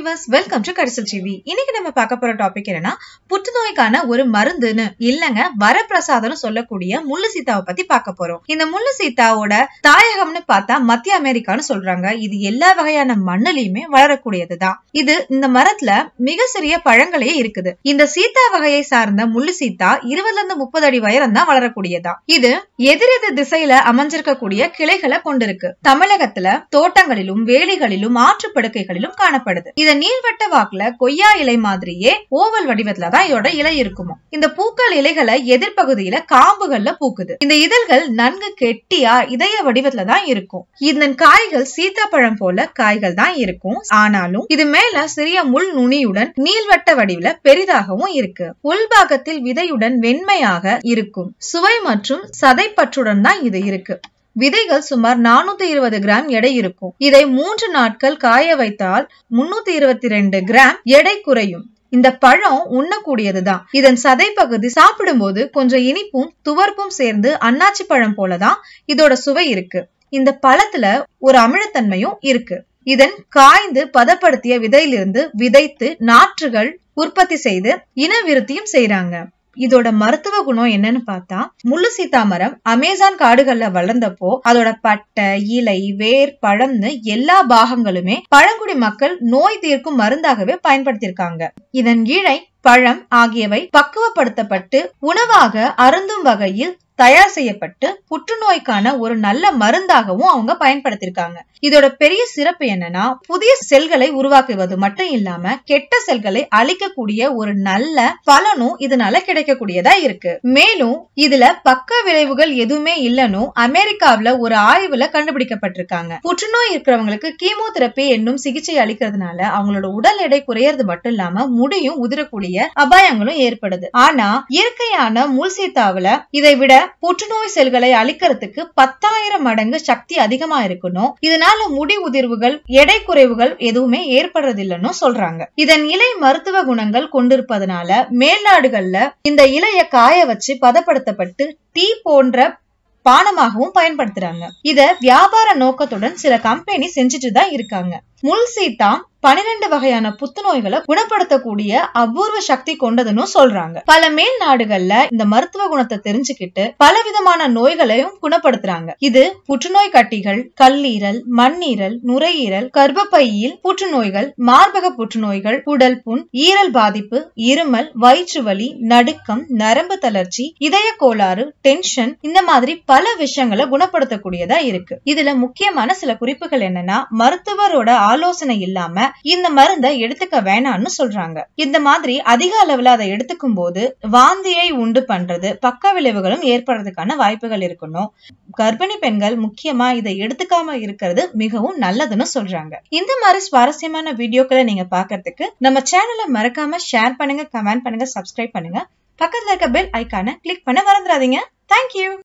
viewers welcome to Karisal TV இன்னைக்கு நம்ம பார்க்க போற டாபிக் என்னன்னா புற்றுநோய்க்கான ஒரு மருந்துன்னு இல்லங்க வரப்பிரசாதம்னு சொல்லக்கூடிய முள்ளு சீத்தாவை பத்தி பார்க்க போறோம் இந்த முள்ளு சீத்தாவோட தாயகம்னு பார்த்தா மத்திய அமெரிக்கான்னு சொல்றாங்க இது எல்லா வகையான மண்ணுலயுமே வளரக்கூடியதுதான் இது இந்த மரத்துல மிக சிறிய பழங்களே இருக்குது இந்த சீத்தா வகையை சார்ந்த முள்ளு சீத்தா இருபதுல இருந்து முப்பது அடி உயரம் தான் வளரக்கூடியதா இது எதிரெதிர் திசையில அமைஞ்சிருக்கக்கூடிய கிளைகளை கொண்டிருக்கு தமிழகத்துல தோட்டங்களிலும் வேலிகளிலும் ஆற்றுப்படுக்கைகளிலும் காணப்படுது இத நீள்வட்ட வாக்குல கொய்யா இலை மாதிரியே ஓவல் வடிவத்துல தான் இதோட இலை இருக்குமோ இந்த பூக்கள் இலைகளை எதிர்ப்பகுதியில காம்புகள்ல பூக்குது இந்த இதழ்கள் நன்கு கெட்டியா இதய வடிவத்துல தான் இருக்கும் இதன் காய்கள் சீத்தாப்பழம் போல காய்கள் தான் இருக்கும் ஆனாலும் இது மேல சிறிய முள் நுனியுடன் நீள்வட்ட வடிவுல பெரிதாகவும் இருக்கு உள்பாகத்தில் விதையுடன் வெண்மையாக இருக்கும் சுவை மற்றும் சதைப்பற்றுடன் தான் இது இருக்கு விதைகள் சுமார் நானூத்தி இருபது கிராம் எடை இருக்கும் இதை மூன்று நாட்கள் காய வைத்தால் முன்னூத்தி இருபத்தி ரெண்டு கிராம் எடை குறையும் இந்த பழம் உண்ணக்கூடியதுதான் இதன் சதை பகுதி சாப்பிடும்போது கொஞ்சம் இனிப்பும் துவர்ப்பும் சேர்ந்து அன்னாச்சி பழம் போலதான் இதோட சுவை இருக்கு இந்த பழத்துல ஒரு அமிலத்தன்மையும் இருக்கு இதன் காய்ந்து பதப்படுத்திய விதையிலிருந்து விதைத்து நாற்றுகள் உற்பத்தி செய்து இன விருத்தியும் செய்யறாங்க இதோட மருத்துவ குணம் என்னன்னு பார்த்தா முள்ளு சீத்தா மரம் அமேசான் காடுகள்ல வளர்ந்தப்போ அதோட பட்டை இலை வேர் பழம்னு எல்லா பாகங்களுமே பழங்குடி மக்கள் நோய் தீர்க்கும் மருந்தாகவே பயன்படுத்தியிருக்காங்க இதன் இழை பழம் ஆகியவை பக்குவப்படுத்தப்பட்டு உணவாக அருந்தும் வகையில் தயார் செய்யப்பட்டு புற்றுநோய்க்கான ஒரு நல்ல மருந்தாகவும் அவங்க பயன்படுத்திருக்காங்க இதோட பெரிய சிறப்பு என்னன்னா புதிய செல்களை உருவாக்குவது மட்டும் இல்லாம கெட்ட செல்களை அழிக்கக்கூடிய ஒரு நல்ல பலனும் இதனால கிடைக்கக்கூடியதா இருக்கு மேலும் இதுல பக்க விளைவுகள் எதுவுமே இல்லைன்னு அமெரிக்காவில ஒரு ஆய்வுல கண்டுபிடிக்கப்பட்டிருக்காங்க புற்றுநோய் இருக்கிறவங்களுக்கு கீமோதெரப்பி என்னும் சிகிச்சை அளிக்கிறதுனால அவங்களோட உடல் எடை குறையறது மட்டும் இல்லாம முடியும் உதிரக்கூடிய அபாயங்களும் ஏற்படுது ஆனா இயற்கையான முள்சீத்தாவுல இதை விட புற்றுநோய் செல்களை அழிக்கிறதுக்கு பத்தாயிரம் மடங்கு சக்தி அதிகமா இருக்கணும் இதனால முடி உதிர்வுகள் எடை குறைவுகள் எதுவுமே ஏற்படுறதில்லைன்னு சொல்றாங்க இதன் இலை மருத்துவ குணங்கள் கொண்டிருப்பதனால மேல்நாடுகள்ல இந்த இலைய காய வச்சு பதப்படுத்தப்பட்டு டீ போன்ற பானமாகவும் பயன்படுத்துறாங்க இத வியாபார நோக்கத்துடன் சில கம்பெனி செஞ்சுட்டு தான் இருக்காங்க முள் சீத்தா பனிரெண்டு வகையான புத்துநோய்களை குணப்படுத்தக்கூடிய அபூர்வ சக்தி கொண்டதுன்னு சொல்றாங்க பல மேல் நாடுகள்ல இந்த மருத்துவ குணத்தை தெரிஞ்சுக்கிட்டு பல விதமான நோய்களையும் குணப்படுத்துறாங்க இது புற்றுநோய் கட்டிகள் கல்லீரல் மண்ணீரல் நுரையீரல் கர்ப்பப்பையில் புற்றுநோய்கள் மார்பக புற்றுநோய்கள் உடல் புண் ஈரல் பாதிப்பு இருமல் வயிற்று வலி நடுக்கம் நரம்பு தளர்ச்சி இதய கோளாறு டென்ஷன் இந்த மாதிரி பல விஷயங்களை குணப்படுத்தக்கூடியதா இருக்கு இதுல முக்கியமான சில குறிப்புகள் என்னன்னா மருத்துவரோட ஆலோசனை இல்லாம இந்த மருந்தை எடுத்துக்க வேணாம்னு சொல்றாங்க இந்த மாதிரி அதிக அளவுல அதை எடுத்துக்கும் போது வாந்தியை உண்டு பண்றது பக்க விளைவுகளும் ஏற்படுறதுக்கான வாய்ப்புகள் இருக்கணும் கர்ப்பிணி பெண்கள் முக்கியமா இதை எடுத்துக்காம இருக்கிறது மிகவும் நல்லதுன்னு சொல்றாங்க இந்த மாதிரி சுவாரஸ்யமான வீடியோக்களை நீங்க பாக்குறதுக்கு நம்ம சேனலை மறக்காம ஷேர் பண்ணுங்க கமெண்ட் பண்ணுங்க சப்ஸ்கிரைப் பண்ணுங்க பக்கத்துல இருக்க பெல் ஐக்கான கிளிக் பண்ண மறந்துடாதீங்க தேங்க்யூ